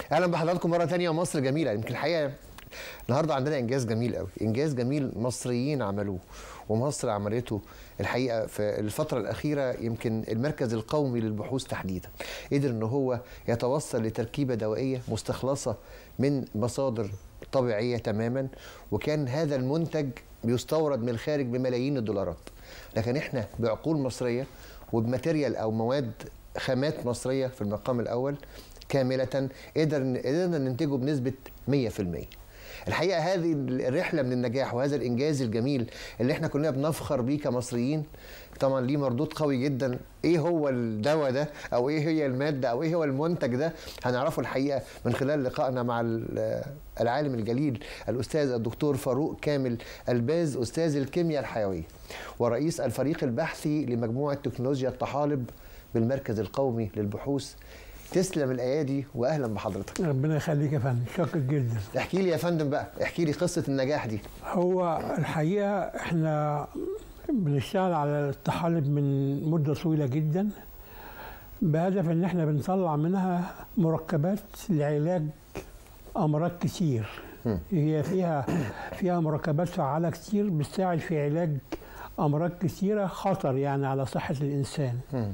اهلا بحضراتكم مره تانية مصر جميله يمكن الحقيقه النهارده عندنا انجاز جميل قوي انجاز جميل مصريين عملوه ومصر عملته الحقيقه في الفتره الاخيره يمكن المركز القومي للبحوث تحديدا قدر ان هو يتوصل لتركيبه دوائيه مستخلصه من مصادر طبيعيه تماما وكان هذا المنتج بيستورد من الخارج بملايين الدولارات لكن احنا بعقول مصريه وبماتيريال او مواد خامات مصريه في المقام الاول كامله قدر قدرنا ننتجه بنسبه 100% الحقيقه هذه الرحله من النجاح وهذا الانجاز الجميل اللي احنا كلنا بنفخر بيه كمصريين طبعا ليه مردود قوي جدا ايه هو الدواء ده او ايه هي الماده او ايه هو المنتج ده هنعرفه الحقيقه من خلال لقائنا مع العالم الجليل الاستاذ الدكتور فاروق كامل الباز استاذ الكيمياء الحيويه ورئيس الفريق البحثي لمجموعه تكنولوجيا الطحالب بالمركز القومي للبحوث تسلم الايادي واهلا بحضرتك ربنا يخليك يا فندم شاكر جدا احكي لي يا فندم بقى احكي لي قصه النجاح دي هو الحقيقه احنا بنشتغل على الطحالب من مده طويله جدا بهدف ان احنا بنطلع منها مركبات لعلاج امراض كتير م. هي فيها فيها مركبات فعاله كتير بتساعد في علاج امراض كتيره خطر يعني على صحه الانسان م.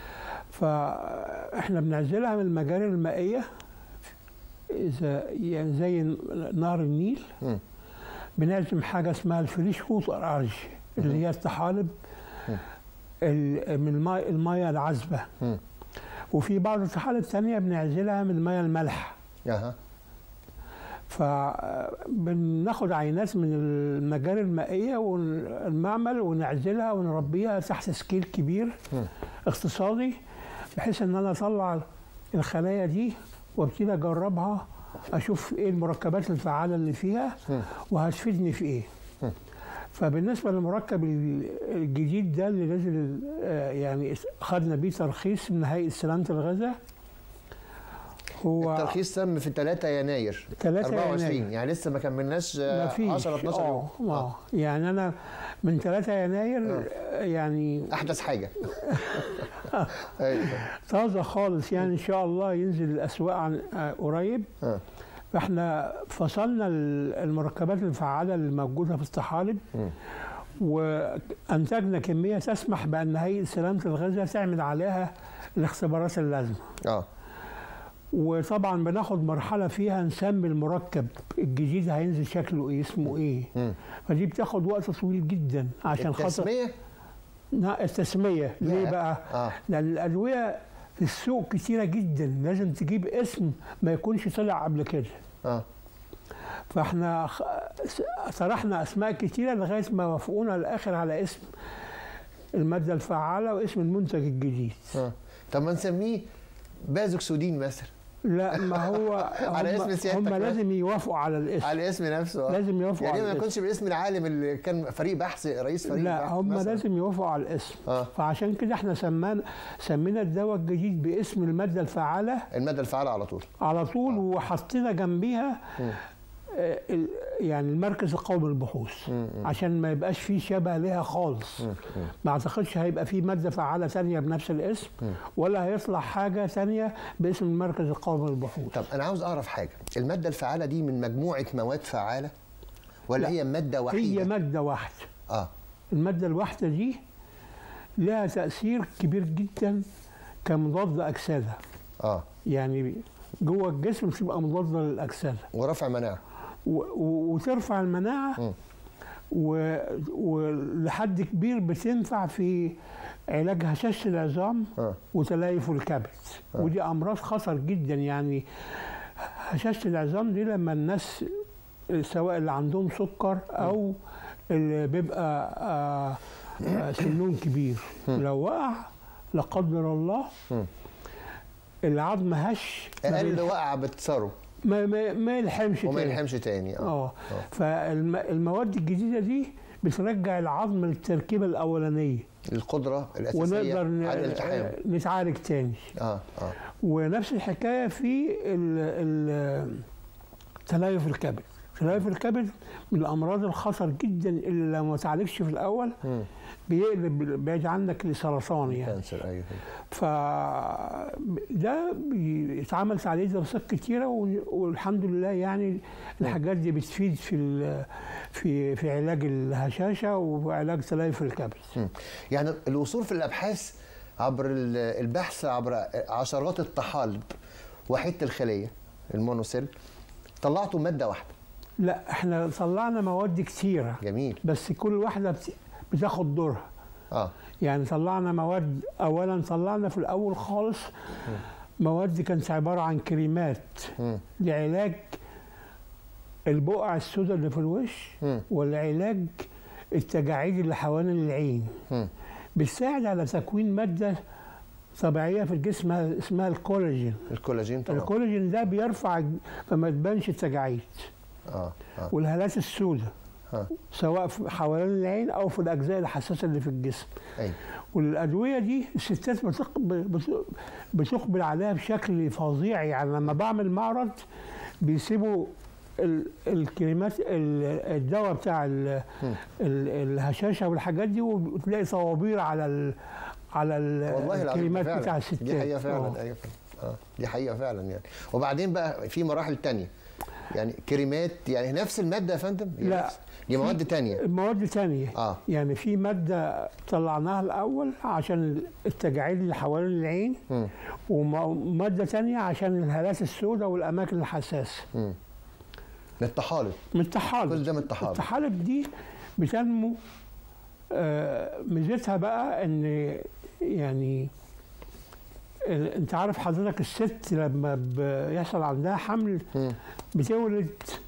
فاحنا بنعزلها من المجاري المائيه اذا يعني زي نهر النيل م. بنعزم حاجه اسمها الفريش ووتر ارج اللي هي الطحالب ال- من الماء الميه العذبه م. وفي بعض الطحالب تانية بنعزلها من الميه المالحه اها فبناخد عينات من المجاري المائيه والمعمل ونعزلها ونربيها تحت سكيل كبير م. اقتصادي بحيث ان انا اطلع الخلايا دي وابتدي اجربها اشوف ايه المركبات الفعاله اللي فيها م. وهتفيدني في ايه م. فبالنسبه للمركب الجديد ده اللي نزل آه، يعني خدنا بيه ترخيص من هيئه سلامه الغذاء هو الترخيص تم في 3 يناير 3 24 يناير. يعني لسه ما كملناش آه، ما فيش 10 12 يوم اه اه يعني انا من 3 يناير آه، يعني احدث حاجه ايوه طازه خالص يعني ان شاء الله ينزل الاسواق عن آه، قريب آه. فاحنا فصلنا ال- المركبات الفعاله اللي موجوده في الطحالب م. وانتجنا كميه تسمح بان هيئه سلامه الغذاء تعمل عليها الاختبارات اللازمه اه وطبعا بناخد مرحله فيها نسمي المركب الجديد هينزل شكله ايه اسمه ايه م. فدي بتاخد وقت طويل جدا عشان خاطر التسميه لا، التسميه ليه ياه. بقى اه لان الادويه في السوق كتيره جدا لازم تجيب اسم ما يكونش طلع قبل كده اه فاحنا خ- طرحنا اسماء كتيره لغايه ما وافقونا الاخر على اسم الماده الفعاله واسم المنتج الجديد اه طب ما نسميه بازوكسودين مثلا لا ما هو على هم, اسم سيادتك هم بقى. لازم يوافقوا على الاسم على الاسم نفسه آه. لازم يوافقوا يعني على ما الاسم يكونش باسم العالم اللي كان فريق بحث رئيس فريق لا بحث هم مثلاً. لازم يوافقوا على الاسم اه فعشان كده احنا سمانا سمينا الدواء الجديد باسم الماده الفعاله الماده الفعاله على طول على طول وحطينا جنبيها مم. آه، ال- يعني المركز القومي للبحوث مم. عشان ما يبقاش فيه شبه ليها خالص مم. مم. ما اعتقدش هيبقى فيه ماده فعاله ثانيه بنفس الاسم مم. ولا هيطلع حاجه ثانيه باسم المركز القومي للبحوث طب انا عاوز اعرف حاجه الماده الفعاله دي من مجموعه مواد فعاله ولا لا. هي ماده هي وحيده ماده واحده اه الماده الواحده دي لها تاثير كبير جدا كمضاد اكسده اه يعني جوه الجسم بتبقى مضاده للاكسده ورفع مناعه و- و- وترفع المناعه مم. و- ولحد كبير بتنفع في علاج هشاشه العظام اه وتليف الكبد آه. ودي امراض خطر جدا يعني هشاشه العظام دي لما الناس سواء اللي عندهم سكر او اللي بيبقى آه، آه، سنهم كبير لو وقع لا قدر الله مم. العظم هش ما اقل بيلح- وقعه بتصره ما, ما, ما يلحمش وما تاني. يلحمش تاني اه اه فالمواد الجديده دي بترجع العظم للتركيبه الاولانيه القدره الاساسيه ونقدر ن- على الالتحام نتعالج تاني اه اه ونفس الحكايه في ال- ال- تليف الكبد تليف الكبد من الامراض الخطر جدا اللي لو ما تعالجش في الاول مم. بيقلب بعيد عنك لسرطان يعني كانسر ايوه أيوة. ف ده بيتعمل عليه دراسات كتيره و- والحمد لله يعني الحاجات دي بتفيد في ال- في في علاج الهشاشه وعلاج تليف الكبد مم. يعني الوصول في الابحاث عبر ال- البحث عبر عشرات الطحالب وحيده الخليه المونوسيل طلعتوا ماده واحده لا احنا طلعنا مواد كتيره جميل بس كل واحده بت- بتاخد دورها اه يعني طلعنا مواد اولا طلعنا في الاول خالص مواد كانت عباره عن كريمات مم. لعلاج البقع السوداء اللي في الوش مم. والعلاج التجاعيد اللي حوالين العين مم. بتساعد على تكوين ماده طبيعيه في الجسم اسمها الكولاجين الكولاجين طبعا الكولاجين ده بيرفع فما تبانش التجاعيد اه اه والهالات السوداء ها سواء في حوالين العين او في الاجزاء الحساسه اللي في الجسم ايوه والادويه دي الستات بتق- بت- بتقبل عليها بشكل فظيع يعني لما بعمل معرض بيسيبوا ال- الكريمات ال- الدواء بتاع ال- مم. ال- الهشاشه والحاجات دي وتلاقي طوابير على ال على ال- والله العظيم الكريمات فعلا. بتاع الستات دي حقيقه آه. فعلا ايوه فعلا. اه دي حقيقه فعلا يعني وبعدين بقى في مراحل تانية يعني كريمات يعني نفس الماده يا فندم هي لا. نفس- دي مواد تانية المواد تانية اه يعني في مادة طلعناها الأول عشان التجاعيد اللي حوالين العين مم. ومادة تانية عشان الهالات السوداء والأماكن الحساسة مم. للطحالب من الطحالب كل ده من الطحالب الطحالب دي بتنمو آه، ميزتها بقى ان يعني ال- انت عارف حضرتك الست لما بيحصل عندها حمل مم. بتولد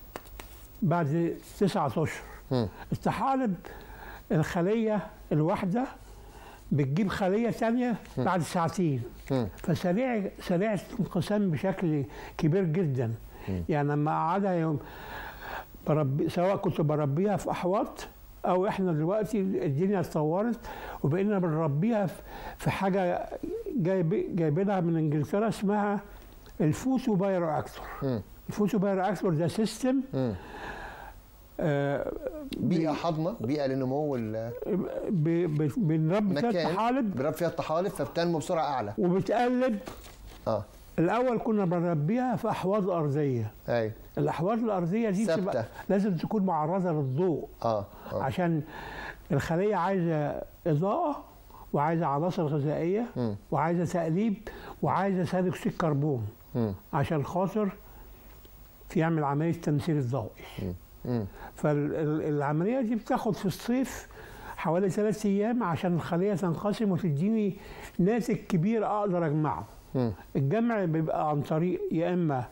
بعد تسعة اشهر مم. الطحالب الخلية الواحدة بتجيب خلية تانية بعد ساعتين مم. فسريع سريع الانقسام بشكل كبير جدا يعني لما قعدها يوم بربي سواء كنت بربيها في احواض او احنا دلوقتي الدنيا اتطورت وبقينا بنربيها في- في حاجه جايب جايبينها من انجلترا اسمها الفوتو بايرو اكتور مم. الفوتو بايرو اكتور ده سيستم مم. آه بيئه حاضنه بيئه لنمو ال- ب- ب- بنربي فيها مكان الطحالب بيربي فيها الطحالب فبتنمو بسرعه اعلى وبتقلب اه الاول كنا بنربيها في احواض ارضيه ايوه الاحواض الارضيه دي ثابتة. بتبقى لازم تكون معرضه للضوء اه اه عشان الخليه عايزه اضاءه وعايزه عناصر غذائيه مم. وعايزه تقليب وعايزه ثاني اكسيد كربون مم. عشان خاطر يعمل عمليه تمثيل الضوئي مم. فالعمليه دي بتاخد في الصيف حوالي ثلاث ايام عشان الخليه تنقسم وتديني ناتج كبير اقدر اجمعه مم. الجمع بيبقى عن طريق يا اما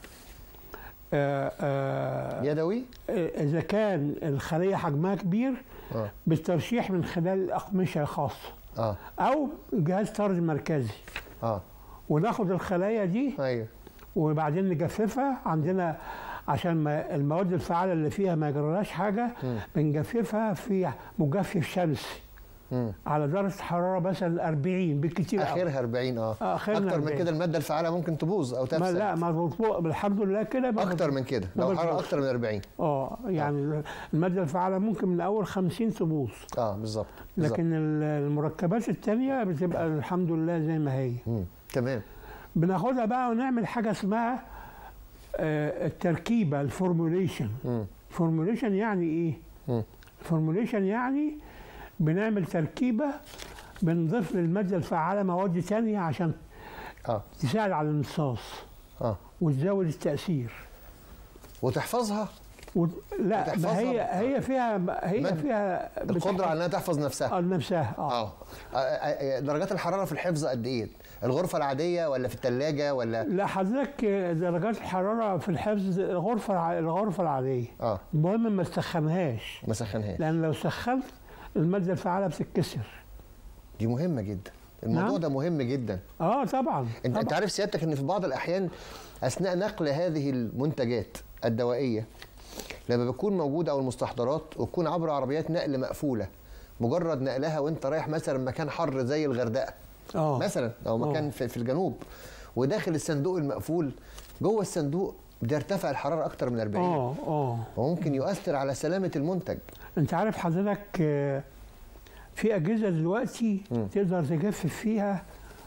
آه، آه، يدوي اذا كان الخليه حجمها كبير اه بالترشيح من خلال اقمشه خاصه اه او جهاز طرد مركزي اه وناخد الخلايا دي ايوه وبعدين نجففها عندنا عشان ما المواد الفعاله اللي فيها ما يجرالهاش حاجه مم. بنجففها في مجفف شمسي مم. على درجه حراره مثلا 40 بالكتير أوي. اخرها 40 اه آه، آخرنا اكتر من 40. كده الماده الفعاله ممكن تبوظ او ما تفسد لا ما بطلق الحمد لله كده ما اكتر من كده ما لو حراره بتبوظ. اكتر من 40 اه يعني الماده الفعاله ممكن من اول 50 تبوظ اه بالظبط بالظبط. لكن ال- المركبات التانية بتبقى الحمد لله زي ما هي مم. تمام بناخدها بقى ونعمل حاجة اسمها آه، التركيبة الفورموليشن مم. فورموليشن يعني ايه؟ مم. فورموليشن يعني بنعمل تركيبة بنضيف للمادة الفعالة مواد تانية عشان اه تساعد على الامتصاص اه وتزود التأثير وتحفظها و... لا ما وتحفظها هي ب- هي فيها هي مد- فيها القدره على انها تحفظ نفسها آه، نفسها اه اه آه، آه، درجات الحراره في الحفظ قد ايه الغرفه العاديه ولا في الثلاجه ولا لا حضرتك درجات الحرارة في الحفظ الغرفة الع- الغرفة العادية اه المهم ما تسخنهاش ما سخنهاش لأن لو سخنت المادة الفعالة بتتكسر دي مهمه جدا الموضوع نعم. ده مهم جدا اه طبعا انت انت طبعا. عارف سيادتك ان في بعض الاحيان اثناء نقل هذه المنتجات الدوائيه لما بتكون موجوده او المستحضرات وتكون عبر عربيات نقل مقفوله مجرد نقلها وانت رايح مثلا مكان حر زي الغردقه اه مثلا او آه. مكان في, في الجنوب وداخل الصندوق المقفول جوه الصندوق بيرتفع الحراره اكتر من 40 اه اه وممكن يؤثر على سلامه المنتج انت عارف حضرتك آه، في اجهزه دلوقتي مم. تقدر تجفف فيها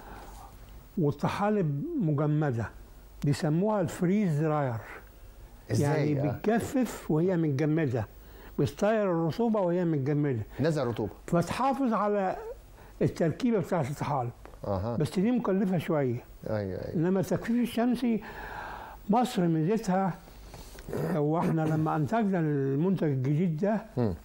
والطحالب مجمده بيسموها الفريز دراير ازاي يعني آه. بتجفف وهي متجمده بتطير الرطوبه وهي متجمده نزع رطوبه فتحافظ على التركيبه بتاعت الطحالب اها بس دي مكلفه شويه ايوه ايوه انما التجفيف الشمسي مصر ميزتها هو احنا لما انتجنا المنتج الجديد ده مم.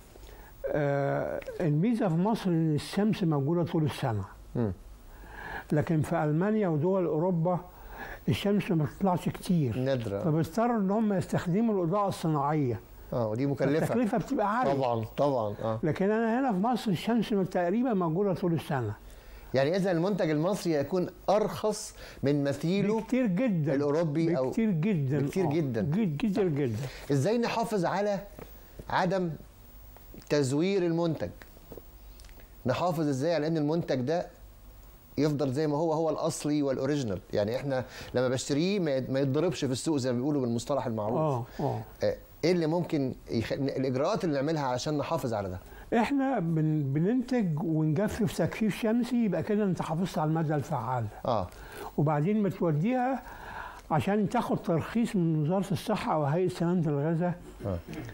آه الميزه في مصر ان الشمس موجوده طول السنه مم. لكن في المانيا ودول اوروبا الشمس ما بتطلعش كتير نادره فبيضطروا ان هم يستخدموا الاضاءه الصناعيه اه ودي مكلفه التكلفه بتبقى عاليه طبعا طبعا اه لكن انا هنا في مصر الشمس تقريبا موجوده طول السنه يعني اذا المنتج المصري يكون ارخص من مثيله بكتير جدا الأوروبي أو- بكتير جدا بكتير آه، جدا. جد كتير جدا ازاي نحافظ على عدم تزوير المنتج نحافظ ازاي على ان المنتج ده يفضل زي ما هو هو الاصلي والاوريجينال يعني احنا لما بشتريه ما ما يتضربش في السوق زي ما بيقولوا بالمصطلح المعروف اه اه آه، ايه اللي ممكن يخ... الاجراءات اللي نعملها علشان نحافظ على ده احنا بن بننتج ونجفف تجفيف شمسي يبقى كده انت حافظت على الماده الفعاله اه وبعدين بتوديها عشان تاخد ترخيص من وزاره الصحه او هيئه سلامه الغذاء اه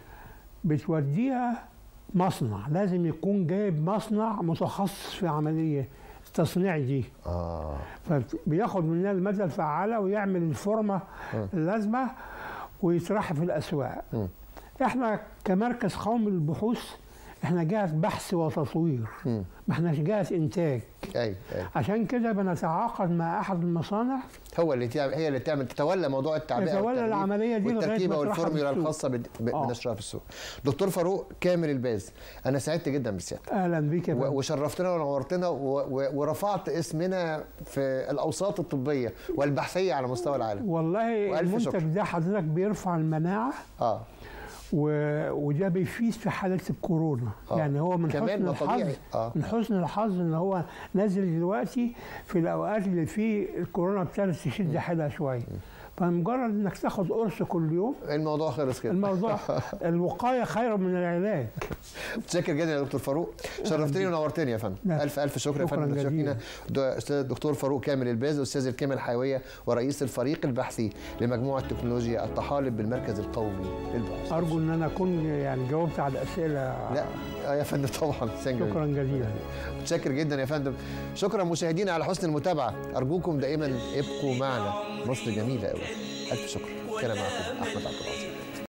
بتوديها مصنع لازم يكون جايب مصنع متخصص في عمليه التصنيع دي اه فبياخد منها الماده الفعاله ويعمل الفورمه م. اللازمه ويطرحها في الاسواق م. احنا كمركز قومي للبحوث احنا جهه بحث وتطوير مم. ما احناش جهه انتاج ايوه ايوه عشان كده بنتعاقد مع احد المصانع هو اللي تعمل هي اللي تعمل تتولى موضوع التعبئه تتولى والتغليف العملية دي لغاية والتركيبه ما تروح والفورمولا بالسوق. الخاصه بد- ب- آه. بنشرها في السوق دكتور فاروق كامل الباز انا سعدت جدا بسيادتك اهلا بيك يا و- فندم. وشرفتنا ونورتنا و- و- ورفعت اسمنا في الاوساط الطبيه والبحثيه على مستوى العالم والله وألف المنتج شكر. ده حضرتك بيرفع المناعه اه و... وده بيفيد في حاله الكورونا آه. يعني هو من كمان حسن ما الحظ طبيعي. آه. من حسن الحظ ان هو نازل دلوقتي في الاوقات اللي فيه الكورونا ابتدت تشد حيلها شويه فمجرد انك تاخد قرص كل يوم الموضوع خلص كده الموضوع الوقايه خير من العلاج متشكر جدا يا دكتور فاروق شرفتني ونورتني يا فندم لا. الف الف شكر يا شكراً فندم جزيلاً. شرفينا د- استاذ الدكتور فاروق كامل الباز استاذ الكيمياء الحيويه ورئيس الفريق البحثي لمجموعه تكنولوجيا الطحالب بالمركز القومي للبحوث ارجو ان انا اكون يعني جاوبت على الاسئله لا آه يا فندم طبعا سنجل. شكرا جزيلا متشكر جدا يا فندم شكرا مشاهدينا على حسن المتابعه ارجوكم دائما ابقوا معنا مصر جميله قوي الف شكر كان معكم احمد عبد العظيم